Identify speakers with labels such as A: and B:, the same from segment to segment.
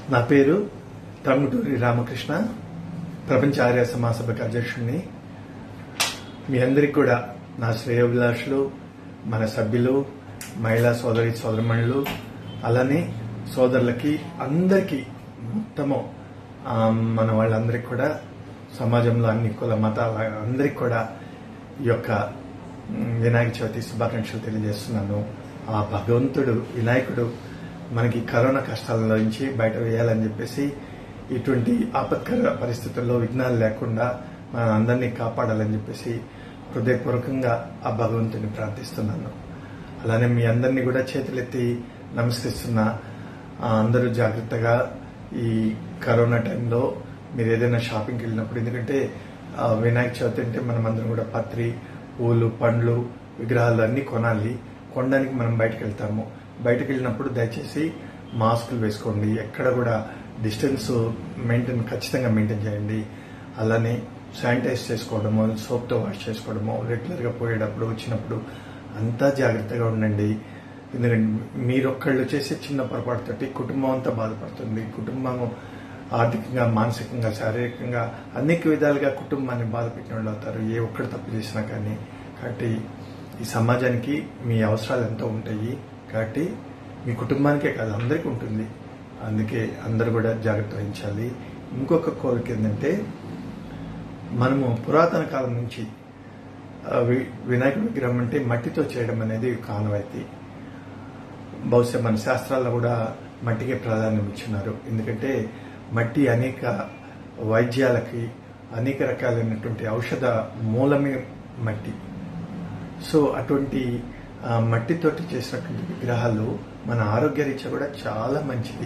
A: నా పేరు టంగుటూరి రామకృష్ణ ప్రపంచ ఆర్య సమాసభకు అధ్యక్షుడిని మీ అందరికి కూడా నా శ్రేయోభిలాషులు మన సభ్యులు మహిళా సోదరి సోదరమణులు అలానే సోదరులకి అందరికీ మొత్తము ఆ, మన వాళ్ళందరికీ కూడా సమాజంలో అన్ని కుల మతాల అందరికీ కూడా ఈ యొక్క మ్, వినాయక చవితి శుభాకాంక్షలు తెలియజేస్తున్నాను ఆ భగవంతుడు వినాయకుడు మనకి కరోనా కష్టాల నుంచి బయట వేయాలని చెప్పేసి ఇటువంటి ఆపత్కర పరిస్థితుల్లో విఘ్నాలు లేకుండా మన అందరినీ కాపాడాలని చెప్పేసి హృదయపూర్వకంగా ఆ భగవంతుని ప్రార్థిస్తున్నాను అలానే మీ అందరినీ కూడా చేతులెత్తి నమస్కరిస్తున్నా ఆ, అందరూ జాగ్రత్తగా ఈ కరోనా టైంలో మీరు ఏదైనా షాపింగ్కి వెళ్ళినప్పుడు ఎందుకంటే ఆ, వినాయక చవితి అంటే మనం అందరం కూడా పత్రి పూలు పండ్లు విగ్రహాలు అన్ని కొనాలి కొనడానికి మనం బయటకు వెళ్తాము బయటకు వెళ్ళినప్పుడు దయచేసి మాస్కులు వేసుకోండి ఎక్కడ కూడా డిస్టెన్స్ మెయింటైన్ ఖచ్చితంగా మెయింటైన్ చేయండి అలానే శానిటైజ్ చేసుకోవడము సోప్తో వాష్ చేసుకోవడము రెగ్యులర్గా పోయేటప్పుడు వచ్చినప్పుడు అంతా జాగ్రత్తగా ఉండండి ఎందుకంటే మీరొక్కళ్ళు చేసే చిన్న పొరపాటుతోటి కుటుంబం అంతా బాధపడుతుంది కుటుంబం ఆర్థికంగా మానసికంగా శారీరకంగా అనేక విధాలుగా కుటుంబాన్ని బాధ పెట్టిన వాళ్ళు అవుతారు ఏ ఒక్కడు తప్పు చేసినా కానీ కాబట్టి ఈ సమాజానికి మీ అవసరాలు ఎంతో ఉంటాయి కాబట్టి మీ కుటుంబానికే కాదు అందరికీ ఉంటుంది అందుకే అందరూ కూడా జాగ్రత్త వహించాలి ఇంకొక కోరిక ఏంటంటే మనము పురాతన కాలం నుంచి ఆ, వి- వినాయకుడి విగ్రహం అంటే మట్టితో చేయడం అనేది ఒక ఆనవాయితీ బహుశా మన శాస్త్రాల్లో కూడా మట్టికే ప్రాధాన్యం ఇచ్చినారు ఎందుకంటే మట్టి అనేక వైద్యాలకి అనేక రకాలైనటువంటి ఔషధ మూలమే మట్టి సో అటువంటి ఆ, మట్టితోటి చేసినటువంటి విగ్రహాలు మన ఆరోగ్య రీత్యా కూడా చాలా మంచిది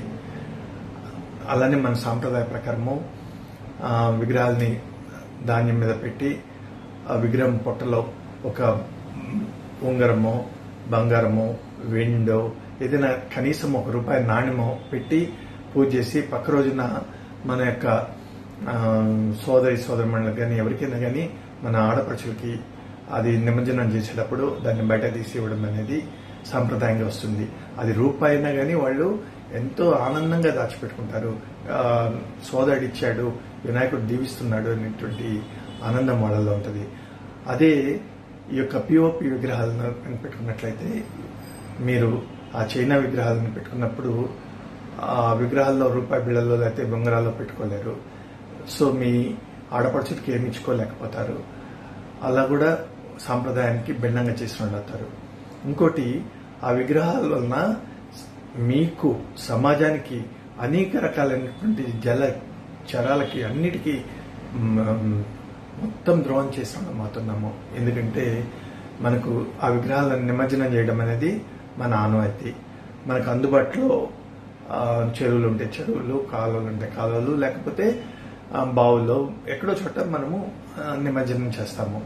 A: అలానే మన సాంప్రదాయ ప్రకారము ఆ, విగ్రహాల్ని ధాన్యం మీద పెట్టి ఆ విగ్రహం పొట్టలో ఒక మ్, ఉంగరమో బంగారమో వెండో ఏదైనా కనీసం ఒక రూపాయి నాణ్యమో పెట్టి పూజ చేసి పక్క రోజున మన యొక్క ఆ, సోదరి సోదరుమణులకు కానీ ఎవరికైనా కానీ మన ఆడపడుచులకి అది నిమజ్జనం చేసేటప్పుడు దాన్ని బయట తీసి ఇవ్వడం అనేది సాంప్రదాయంగా వస్తుంది అది రూపాయి అయినా కానీ వాళ్ళు ఎంతో ఆనందంగా దాచిపెట్టుకుంటారు ఆ, సోదరుడు ఇచ్చాడు వినాయకుడు దీవిస్తున్నాడు అనేటువంటి ఆనందం వాళ్ళలో ఉంటుంది అదే ఈ యొక్క పిఓపి విగ్రహాలను పెట్టుకున్నట్లయితే మీరు ఆ చైనా విగ్రహాలను పెట్టుకున్నప్పుడు ఆ విగ్రహాల్లో రూపాయి బిళ్ళల్లో లేకపోతే బొంగరాల్లో పెట్టుకోలేరు సో మీ ఆడపడుచులకి ఏమి ఇచ్చుకోలేకపోతారు అలా కూడా సాంప్రదాయానికి భిన్నంగా చేసిన వాళ్ళు అవుతారు ఇంకోటి ఆ విగ్రహాల వలన మీకు సమాజానికి అనేక రకాలైనటువంటి జల చరాలకి అన్నిటికీ మ్, మొత్తం ద్రోహం చేస్తున్నాం అవుతున్నాము ఎందుకంటే మనకు ఆ విగ్రహాలను నిమజ్జనం చేయడం అనేది మన ఆనవాయితీ మనకు అందుబాటులో ఆ, చెరువులు ఉంటే చెరువులు కాలువలు ఉంటే కాలువలు లేకపోతే ఆ, బావుల్లో ఎక్కడో చోట మనము ఆ, నిమజ్జనం చేస్తాము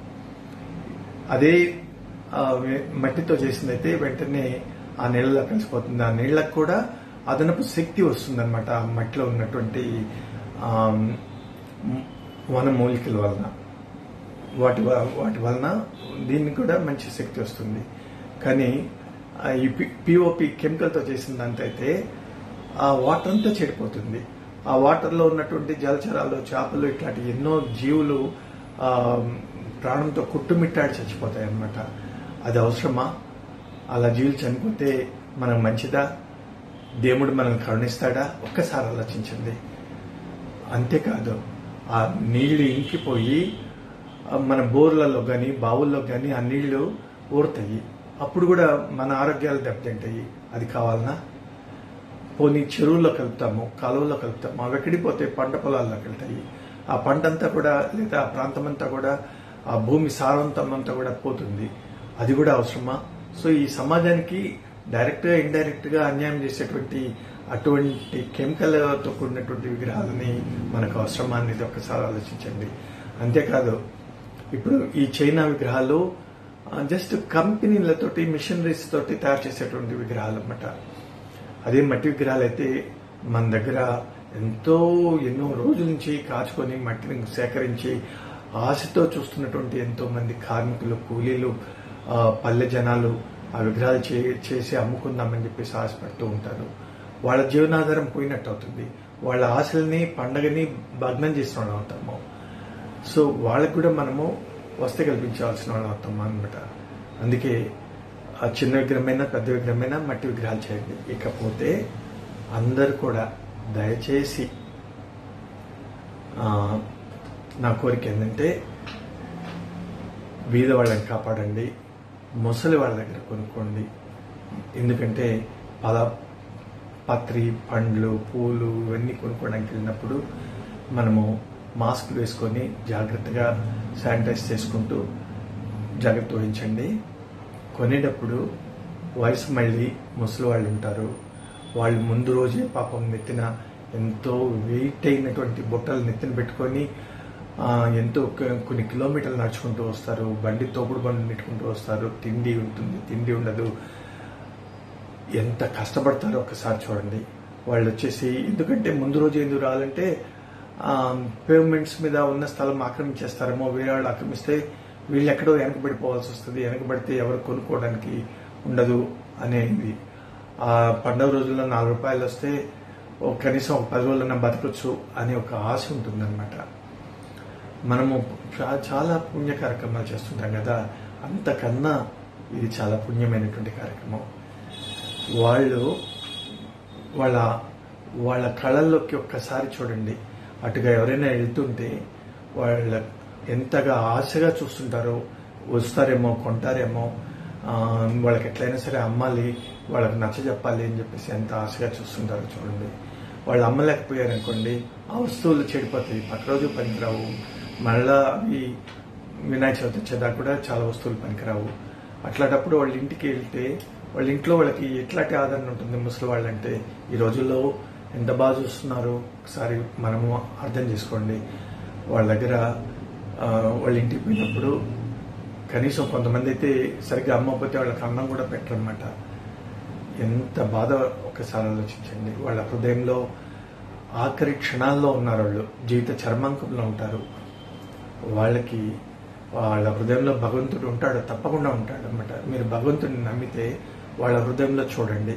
A: అదే ఆ, వె- మట్టితో చేసిందైతే వెంటనే ఆ నీళ్ళలో కలిసిపోతుంది ఆ నీళ్ళకు కూడా అదనపు శక్తి వస్తుంది అనమాట ఆ మట్టిలో ఉన్నటువంటి ఆ, మ్, వనమూలికల వలన వాటి వ- వాటి వలన దీనికి కూడా మంచి శక్తి వస్తుంది కానీ ఆ, ఈ పిఓపి కెమికల్తో చేసిన దాంతో అయితే ఆ వాటర్ అంతా చెడిపోతుంది ఆ వాటర్లో ఉన్నటువంటి జలచరాలు చేపలు ఇట్లాంటి ఎన్నో జీవులు ఆ, ప్రాణంతో కుట్టుమిట్టాడి చచ్చిపోతాయి అన్నమాట అది అవసరమా అలా జీవులు చనిపోతే మనకు మంచిదా దేవుడు మనల్ని కరుణిస్తాడా ఒక్కసారి ఆలోచించండి అంతేకాదు ఆ నీళ్లు ఇంకిపోయి ఆ మన బోర్లలో కానీ బావుల్లో కానీ ఆ నీళ్లు ఊరుతాయి అప్పుడు కూడా మన ఆరోగ్యాలు దెబ్బతింటాయి అది కావాలనా పోనీ చెరువుల్లో కలుపుతాము కాలువల్లో కలుపుతాము అవి ఎక్కడిపోతే పంట పొలాల్లోకి వెళ్తాయి ఆ పంట అంతా కూడా లేదా ఆ ప్రాంతం అంతా కూడా ఆ భూమి సారవంతం అంతా కూడా పోతుంది అది కూడా అవసరమా సో ఈ సమాజానికి డైరెక్ట్ గా ఇండైరెక్ట్ గా అన్యాయం చేసేటువంటి అటువంటి కెమికల్తో కూడినటువంటి విగ్రహాలని మనకు అవసరమా అనేది ఒకసారి ఆలోచించండి అంతేకాదు ఇప్పుడు ఈ చైనా విగ్రహాలు జస్ట్ కంపెనీలతోటి మిషనరీస్ తోటి తయారు చేసేటువంటి విగ్రహాలు అన్నమాట అదే మట్టి విగ్రహాలు అయితే మన దగ్గర ఎంతో ఎన్నో రోజుల నుంచి కాచుకొని మట్టిని సేకరించి ఆశతో చూస్తున్నటువంటి ఎంతో మంది కార్మికులు కూలీలు ఆ, పల్లె జనాలు ఆ విగ్రహాలు చే- చేసి అమ్ముకుందామని చెప్పేసి ఆశపడుతూ ఉంటారు వాళ్ళ జీవనాధారం పోయినట్టు అవుతుంది వాళ్ళ ఆశల్ని పండగని భగ్నం చేసిన వాళ్ళం అవుతాము సో వాళ్ళకి కూడా మనము వస్తే కల్పించాల్సిన వాళ్ళం అవుతాము అనమాట అందుకే ఆ చిన్న విగ్రహమైనా పెద్ద విగ్రహమైనా మట్టి విగ్రహాలు చేయండి ఇకపోతే అందరు కూడా దయచేసి ఆ, నా కోరిక ఏంటంటే బీద వాళ్ళని కాపాడండి ముసలి వాళ్ళ దగ్గర కొనుక్కోండి ఎందుకంటే పద పత్రి పండ్లు పూలు ఇవన్నీ కొనుక్కోవడానికి వెళ్ళినప్పుడు మనము మాస్క్ వేసుకొని జాగ్రత్తగా శానిటైజ్ చేసుకుంటూ జాగ్రత్త వహించండి కొనేటప్పుడు వయసు మళ్ళీ ముసలి వాళ్ళు ఉంటారు వాళ్ళు ముందు రోజే పాపం నెత్తిన ఎంతో వెయిట్ అయినటువంటి బుట్టలు నెత్తిన పెట్టుకొని ఆ, ఎంతో ఒక- కొన్ని కిలోమీటర్లు నడుచుకుంటూ వస్తారు బండి తోపుడు బండి నెట్టుకుంటూ వస్తారు తిండి ఉంటుంది తిండి ఉండదు ఎంత కష్టపడతారో ఒకసారి చూడండి వాళ్ళు వచ్చేసి ఎందుకంటే ముందు రోజు ఎందుకు రావాలంటే పేమెంట్స్ మీద ఉన్న స్థలం ఆక్రమించేస్తారేమో వేరే వాళ్ళు ఆక్రమిస్తే వీళ్ళు ఎక్కడో వెనకబడిపోవాల్సి వస్తుంది వెనకబడితే ఎవరు కొనుక్కోవడానికి ఉండదు అనేది ఆ పండుగ రోజుల్లో నాలుగు రూపాయలు వస్తే ఓ కనీసం ఒక పది రోజులన్నా బతకొచ్చు అనే ఒక ఆశ ఉంటుందన్నమాట మనము చా- చాలా పుణ్య కార్యక్రమాలు చేస్తుంటాం కదా అంతకన్నా ఇది చాలా పుణ్యమైనటువంటి కార్యక్రమం వాళ్ళు వాళ్ళ వాళ్ళ కళల్లోకి ఒక్కసారి చూడండి అటుగా ఎవరైనా వెళ్తుంటే వాళ్ళ ఎంతగా ఆశగా చూస్తుంటారో వస్తారేమో కొంటారేమో ఆ, వాళ్ళకి ఎట్లయినా సరే అమ్మాలి వాళ్ళకి నచ్చ చెప్పాలి అని చెప్పేసి ఎంత ఆశగా చూస్తుంటారో చూడండి వాళ్ళు అమ్మలేకపోయారనుకోండి ఆ వస్తువులు చెడిపోతాయి పక్క రోజు పనికిరావు మళ్ళా అవి వినాయక చవితి వచ్చేదాకా కూడా చాలా వస్తువులు పనికిరావు అట్లాంటప్పుడు వాళ్ళ ఇంటికి వెళ్తే వాళ్ళ ఇంట్లో వాళ్ళకి ఎట్లాంటి ఆదరణ ఉంటుంది ముసలి వాళ్ళంటే ఈ రోజుల్లో ఎంత బాగా చూస్తున్నారు ఒకసారి మనము అర్థం చేసుకోండి వాళ్ళ దగ్గర ఆ, వాళ్ళ ఇంటికి పోయినప్పుడు కనీసం కొంతమంది అయితే సరిగ్గా అమ్మకపోతే వాళ్ళకి అన్నం కూడా పెట్టరన్నమాట ఎంత బాధ ఒకసారి ఆలోచించండి వాళ్ళ హృదయంలో ఆఖరి క్షణాల్లో ఉన్నారు వాళ్ళు జీవిత చర్మాంకంలో ఉంటారు వాళ్ళకి వాళ్ళ హృదయంలో భగవంతుడు ఉంటాడు తప్పకుండా ఉంటాడు అనమాట మీరు భగవంతుడిని నమ్మితే వాళ్ళ హృదయంలో చూడండి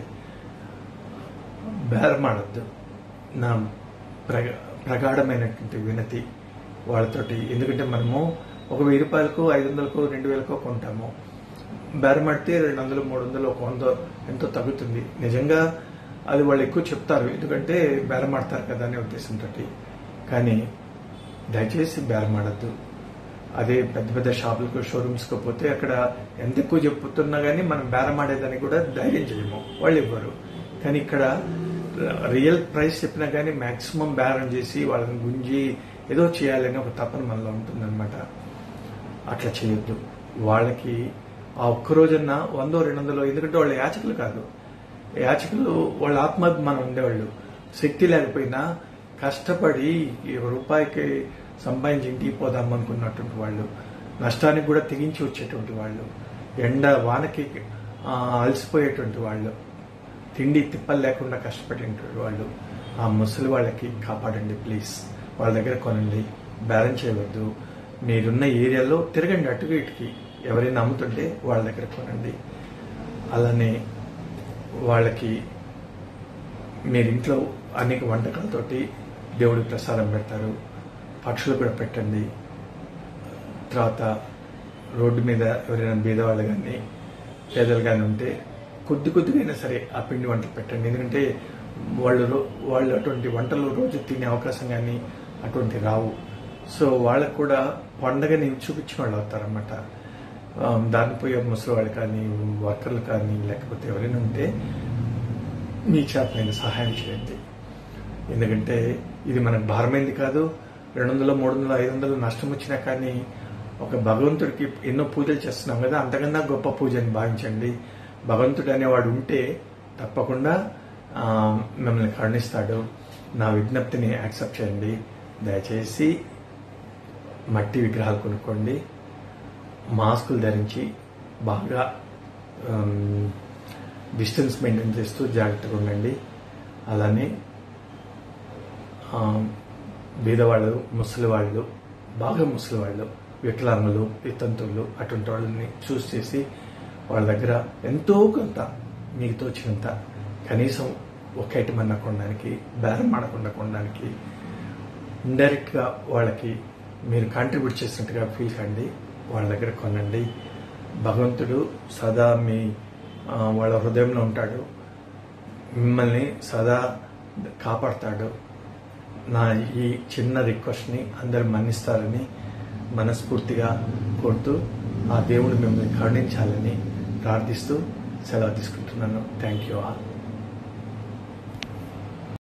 A: బేరమాడద్దు నా ప్రగ ప్రగాఢమైనటువంటి వినతి వాళ్ళతోటి ఎందుకంటే మనము ఒక వెయ్యి రూపాయలకు ఐదు వందలకు రెండు వేలకో కొంటాము బేరమాడితే రెండు వందలు మూడు వందలు ఒక వంద ఎంతో తగ్గుతుంది నిజంగా అది వాళ్ళు ఎక్కువ చెప్తారు ఎందుకంటే బేరమాడతారు కదా అనే ఉద్దేశంతో కానీ దయచేసి బేరమాడద్దు అదే పెద్ద పెద్ద షాపులకు షోరూమ్స్కి పోతే అక్కడ ఎంత ఎక్కువ చెప్పుతున్నా కానీ మనం బేరమాడేదని కూడా ధైర్యం చేయము వాళ్ళు ఇవ్వరు కానీ ఇక్కడ రియల్ ప్రైస్ చెప్పినా కానీ మాక్సిమం బేరం చేసి వాళ్ళని గుంజి ఏదో చేయాలని ఒక తపన మనలో ఉంటుందన్నమాట అట్లా చేయొద్దు వాళ్ళకి ఆ ఒక్క రోజన్నా వందో రెండు వందలో ఎందుకంటే వాళ్ళు యాచకులు కాదు యాచకులు వాళ్ళ ఆత్మాభిమానం ఉండేవాళ్ళు శక్తి లేకపోయినా కష్టపడి ఈ రూపాయికి సంపాదించి ఇంటికి పోదాం అనుకున్నటువంటి వాళ్ళు నష్టానికి కూడా తెగించి వచ్చేటువంటి వాళ్ళు ఎండ వానకి ఆ, అలసిపోయేటువంటి వాళ్ళు తిండి తిప్పలు లేకుండా కష్టపడేటువంటి వాళ్ళు ఆ ముసలి వాళ్ళకి కాపాడండి ప్లీజ్ వాళ్ళ దగ్గర కొనండి బేరం చేయవద్దు మీరున్న ఏరియాలో తిరగండి అటుకు ఇటుకి ఎవరైనా అమ్ముతుంటే వాళ్ళ దగ్గర కొనండి అలానే వాళ్ళకి మీరు ఇంట్లో అనేక వంటకాలతోటి దేవుడికి ప్రసాదం పెడతారు పక్షులు కూడా పెట్టండి తర్వాత రోడ్డు మీద ఎవరైనా బీదవాళ్ళు కానీ పేదలు కానీ ఉంటే కొద్ది కొద్దిగైనా సరే ఆ పిండి వంటలు పెట్టండి ఎందుకంటే వాళ్ళు రో- వాళ్ళు అటువంటి వంటలు రోజు తినే అవకాశం కానీ అటువంటి రావు సో వాళ్ళకు కూడా పండగని చూపించిన వాళ్ళు అవుతారన్నమాట ఆ, దాన్ని పోయే ముసలి వాళ్ళు కానీ వర్కర్లు కానీ లేకపోతే ఎవరైనా ఉంటే మీ చేతనైన సహాయం చేయండి ఎందుకంటే ఇది మనకు భారమైంది కాదు రెండు వందలు మూడు వందలు ఐదు వందలు నష్టం వచ్చినా కానీ ఒక భగవంతుడికి ఎన్నో పూజలు చేస్తున్నాం కదా అంతకన్నా గొప్ప పూజ అని భావించండి భగవంతుడు అనేవాడు ఉంటే తప్పకుండా ఆ, మిమ్మల్ని కరుణిస్తాడు నా విజ్ఞప్తిని యాక్సెప్ట్ చేయండి దయచేసి మట్టి విగ్రహాలు కొనుక్కోండి మాస్కులు ధరించి బాగా డిస్టెన్స్ మెయింటైన్ చేస్తూ జాగ్రత్తగా ఉండండి అలానే ఆ, బీదవాళ్ళు ముసలి వాళ్ళు బాగా ముసలి వాళ్ళు వికలాంగులు వితంతువులు అటువంటి వాళ్ళని చూస్ చేసి వాళ్ళ దగ్గర ఎంతో కొంత మీకు తోచినంత కనీసం ఒక ఐటమ్ అన్న కొనడానికి బేరం ఆడకుండా కొనడానికి ఇండైరెక్ట్గా వాళ్ళకి మీరు కాంట్రిబ్యూట్ చేసినట్టుగా ఫీల్ కండి వాళ్ళ దగ్గర కొనండి భగవంతుడు సదా మీ ఆ, వాళ్ళ హృదయంలో ఉంటాడు మిమ్మల్ని సదా కాపాడతాడు నా ఈ చిన్న రిక్వెస్ట్ని అందరు మన్నిస్తారని మనస్ఫూర్తిగా కోరుతూ ఆ దేవుడు మిమ్మల్ని కరుణించాలని ప్రార్థిస్తూ సెలవు తీసుకుంటున్నాను థ్యాంక్ యూ ఆల్